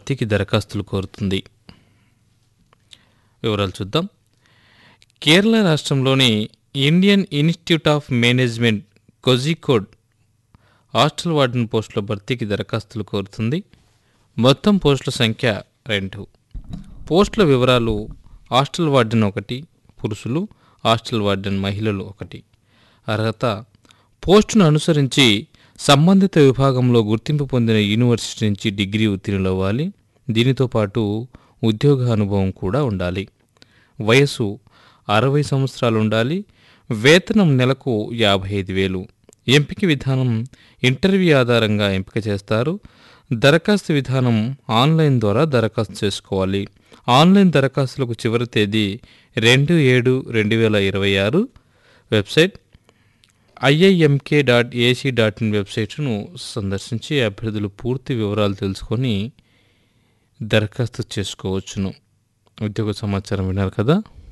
భర్తీకి దరఖాస్తులు కోరుతుంది వివరాలు చూద్దాం కేరళ రాష్ట్రంలోని Indian Institute of Management Kozhikode hostel warden పోస్టుల భర్తీకి దరఖాస్తులు కోరుతుంది మొత్తం పోస్టుల సంఖ్య రెండు పోస్టుల వివరాలు హాస్టల్ వార్డెన్ ఒకటి పురుషులు హాస్టల్ వార్డెన్ మహిళలు ఒకటి అర్హత పోస్టును అనుసరించి సంబంధిత విభాగంలో గుర్తింపు పొందిన యూనివర్సిటీ నుంచి డిగ్రీ ఉత్తీర్ణులవ్వాలి దీనితో పాటు ఉద్యోగ అనుభవం కూడా ఉండాలి వయసు అరవై సంవత్సరాలు ఉండాలి వేతనం నెలకు యాభై ఐదు వేలు ఎంపిక విధానం ఇంటర్వ్యూ ఆధారంగా ఎంపిక చేస్తారు దరఖాస్తు విధానం ఆన్లైన్ ద్వారా దరఖాస్తు చేసుకోవాలి ఆన్లైన్ దరఖాస్తులకు చివరి తేదీ రెండు ఏడు రెండు వేల ఇరవై ఆరు website IIMK dot AC dot in వెబ్సైట్ను సందర్శించి అభ్యర్థులు పూర్తి వివరాలు తెలుసుకొని దరఖాస్తు చేసుకోవచ్చును ఉద్యోగ సమాచారం విన్నారు కదా